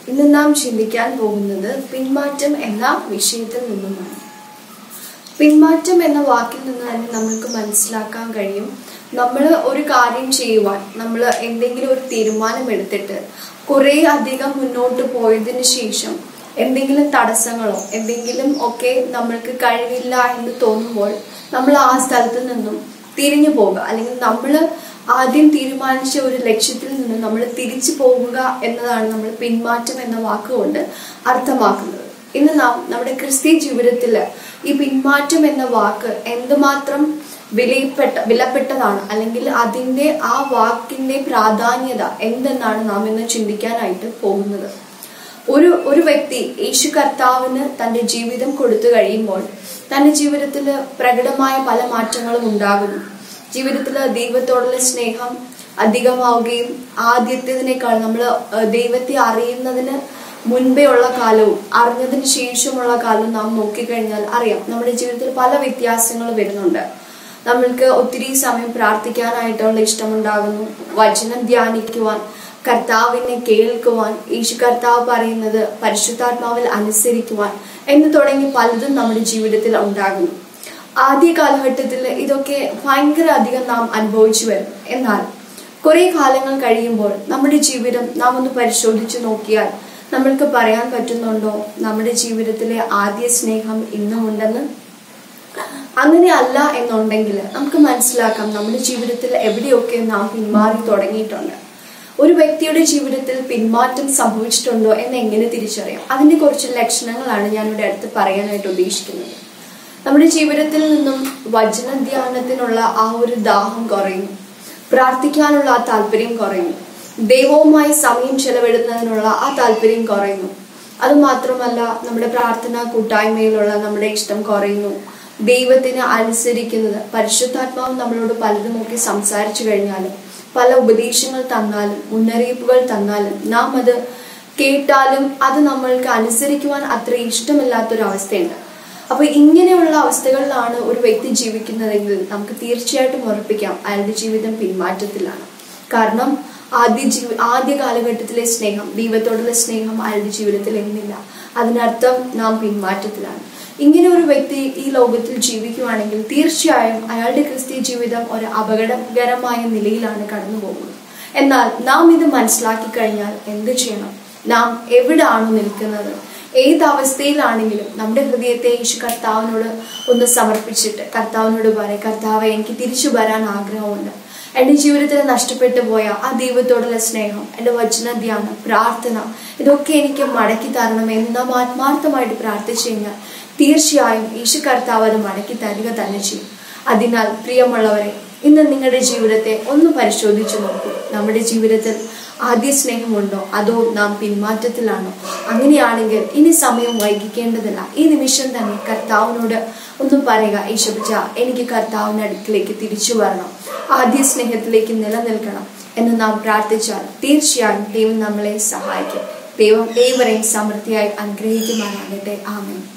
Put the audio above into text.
ഇന്ന് നാം ചിന്തിക്കാൻ പോകുന്നത് പിന്മാറ്റം എന്ന വിഷയത്തിൽ നിന്നുമാണ് പിന്മാറ്റം എന്ന വാക്കിൽ നിന്ന് തന്നെ നമ്മൾക്ക് മനസ്സിലാക്കാൻ കഴിയും നമ്മൾ ഒരു കാര്യം ചെയ്യുവാൻ നമ്മൾ എന്തെങ്കിലും ഒരു തീരുമാനം എടുത്തിട്ട് കുറേ അധികം മുന്നോട്ട് പോയതിനു ശേഷം എന്തെങ്കിലും തടസ്സങ്ങളോ എന്തെങ്കിലും ഒക്കെ നമ്മൾക്ക് കഴിവില്ല എന്ന് തോന്നുമ്പോൾ നമ്മൾ ആ സ്ഥലത്ത് നിന്നും തിരിഞ്ഞു പോകുക അല്ലെങ്കിൽ നമ്മൾ ആദ്യം തീരുമാനിച്ച ഒരു ലക്ഷ്യത്തിൽ നിന്ന് നമ്മൾ തിരിച്ചു പോവുക എന്നതാണ് നമ്മൾ പിന്മാറ്റം എന്ന വാക്കുകൊണ്ട് അർത്ഥമാക്കുന്നത് ഇന്ന് നാം നമ്മുടെ ക്രിസ്തീയ ജീവിതത്തിൽ ഈ പിന്മാറ്റം എന്ന വാക്ക് എന്തുമാത്രം വിലപ്പെട്ട വിലപ്പെട്ടതാണ് അല്ലെങ്കിൽ അതിന്റെ ആ വാക്കിന്റെ പ്രാധാന്യത എന്തെന്നാണ് നാം ഇന്ന് ചിന്തിക്കാനായിട്ട് പോകുന്നത് ഒരു ഒരു വ്യക്തി യേശു കർത്താവിന് തന്റെ ജീവിതം കൊടുത്തു കഴിയുമ്പോൾ തന്റെ ജീവിതത്തിൽ പ്രകടമായ പല മാറ്റങ്ങളും ഉണ്ടാകുന്നു ജീവിതത്തിൽ ദൈവത്തോടുള്ള സ്നേഹം അധികമാവുകയും ആദ്യത്തേതിനേക്കാൾ നമ്മൾ ദൈവത്തെ അറിയുന്നതിന് മുൻപേ ഉള്ള കാലവും അറിഞ്ഞതിന് ശേഷമുള്ള കാലവും നാം നോക്കിക്കഴിഞ്ഞാൽ അറിയാം നമ്മുടെ ജീവിതത്തിൽ പല വ്യത്യാസങ്ങൾ വരുന്നുണ്ട് നമ്മൾക്ക് ഒത്തിരി സമയം പ്രാർത്ഥിക്കാനായിട്ടുള്ള ഇഷ്ടമുണ്ടാകുന്നു വചനം ധ്യാനിക്കുവാൻ കർത്താവിനെ കേൾക്കുവാൻ യേശു കർത്താവ് പറയുന്നത് പരിശുദ്ധാത്മാവിൽ അനുസരിക്കുവാൻ എന്ന് തുടങ്ങി പലതും നമ്മുടെ ജീവിതത്തിൽ ഉണ്ടാകുന്നു ആദ്യ കാലഘട്ടത്തിൽ ഇതൊക്കെ ഭയങ്കര അധികം നാം അനുഭവിച്ചു വരും എന്നാൽ കുറെ കാലങ്ങൾ കഴിയുമ്പോൾ നമ്മുടെ ജീവിതം നാം ഒന്ന് പരിശോധിച്ചു നോക്കിയാൽ നമ്മൾക്ക് പറയാൻ പറ്റുന്നുണ്ടോ നമ്മുടെ ജീവിതത്തിലെ ആദ്യ സ്നേഹം ഇന്നും ഉണ്ടെന്ന് അങ്ങനെ അല്ല എന്നുണ്ടെങ്കിൽ നമുക്ക് മനസ്സിലാക്കാം നമ്മുടെ ജീവിതത്തിൽ എവിടെയൊക്കെ നാം പിന്മാറി തുടങ്ങിയിട്ടുണ്ട് ഒരു വ്യക്തിയുടെ ജീവിതത്തിൽ പിന്മാറ്റം സംഭവിച്ചിട്ടുണ്ടോ എന്ന് എങ്ങനെ തിരിച്ചറിയാം അതിന്റെ കുറച്ച് ലക്ഷണങ്ങളാണ് ഞാൻ ഇവിടെ അടുത്ത് പറയാനായിട്ട് ഉദ്ദേശിക്കുന്നത് നമ്മുടെ ജീവിതത്തിൽ നിന്നും വചന ധ്യാനത്തിനുള്ള ആ ഒരു ദാഹം കുറയുന്നു പ്രാർത്ഥിക്കാനുള്ള ആ താല്പര്യം കുറയുന്നു ദൈവവുമായി സമയം ചെലവിടുന്നതിനുള്ള ആ താല്പര്യം കുറയുന്നു അതുമാത്രമല്ല നമ്മുടെ പ്രാർത്ഥനാ കൂട്ടായ്മയിലുള്ള നമ്മുടെ ഇഷ്ടം കുറയുന്നു ദൈവത്തിന് അനുസരിക്കുന്നത് പരിശുദ്ധാത്മാവ് നമ്മളോട് പലതുമൊക്കെ സംസാരിച്ചു കഴിഞ്ഞാലും പല ഉപദേശങ്ങൾ തന്നാലും മുന്നറിയിപ്പുകൾ തന്നാലും നാം അത് കേട്ടാലും അത് നമ്മൾക്ക് അനുസരിക്കുവാൻ അത്ര ഇഷ്ടമില്ലാത്തൊരവസ്ഥയുണ്ട് അപ്പൊ ഇങ്ങനെയുള്ള അവസ്ഥകളിലാണ് ഒരു വ്യക്തി ജീവിക്കുന്നതെങ്കിൽ നമുക്ക് തീർച്ചയായിട്ടും ഉറപ്പിക്കാം അയാളുടെ ജീവിതം പിന്മാറ്റത്തിലാണ് കാരണം ആദ്യ ജീവി ആദ്യ കാലഘട്ടത്തിലെ സ്നേഹം ദൈവത്തോടുള്ള സ്നേഹം അയാളുടെ ജീവിതത്തിൽ എന്നില്ല അതിനർത്ഥം നാം പിന്മാറ്റത്തിലാണ് ഇങ്ങനെ ഒരു വ്യക്തി ഈ ലോകത്തിൽ ജീവിക്കുവാണെങ്കിൽ തീർച്ചയായും അയാളുടെ ക്രിസ്തീയ ജീവിതം ഒരു അപകടകരമായ നിലയിലാണ് കടന്നു പോകുന്നത് എന്നാൽ നാം ഇത് മനസ്സിലാക്കി കഴിഞ്ഞാൽ എന്ത് ചെയ്യണം നാം എവിടാണ് നിൽക്കുന്നത് ഏത് അവസ്ഥയിലാണെങ്കിലും നമ്മുടെ ഹൃദയത്തെ യേശു കർത്താവിനോട് ഒന്ന് സമർപ്പിച്ചിട്ട് കർത്താവിനോട് പറയാം കർത്താവ് എനിക്ക് തിരിച്ചു വരാൻ ആഗ്രഹമുണ്ട് എൻ്റെ ജീവിതത്തിൽ നഷ്ടപ്പെട്ടു പോയ ആ ദൈവത്തോടുള്ള സ്നേഹം എൻ്റെ വചന ധ്യാനം പ്രാർത്ഥന ഇതൊക്കെ എനിക്ക് മടക്കി തരണമെന്ന് നാം ആത്മാർത്ഥമായിട്ട് പ്രാർത്ഥിച്ചു കഴിഞ്ഞാൽ തീർച്ചയായും യേശു കർത്താവ് അത് മടക്കി തരിക തന്നെ ചെയ്യും അതിനാൽ പ്രിയമുള്ളവരെ ഇന്ന് നിങ്ങളുടെ ജീവിതത്തെ ഒന്ന് പരിശോധിച്ചു നോക്കൂ നമ്മുടെ ജീവിതത്തിൽ ആദ്യ സ്നേഹമുണ്ടോ അതോ നാം പിന്മാറ്റത്തിലാണോ അങ്ങനെയാണെങ്കിൽ ഇനി സമയം വൈകിക്കേണ്ടതില്ല ഈ നിമിഷം തന്നെ കർത്താവിനോട് ഒന്ന് പറയുക ഈശോപിച്ച എനിക്ക് കർത്താവിന്റെ അടുക്കിലേക്ക് തിരിച്ചു വരണം ആദ്യ സ്നേഹത്തിലേക്ക് നിലനിൽക്കണം എന്ന് നാം പ്രാർത്ഥിച്ചാൽ തീർച്ചയായും ദൈവം നമ്മളെ സഹായിക്കും ദൈവം ഏവരെയും സമൃദ്ധിയായി അനുഗ്രഹിക്കുമാറാകട്ടെ ആമേൻ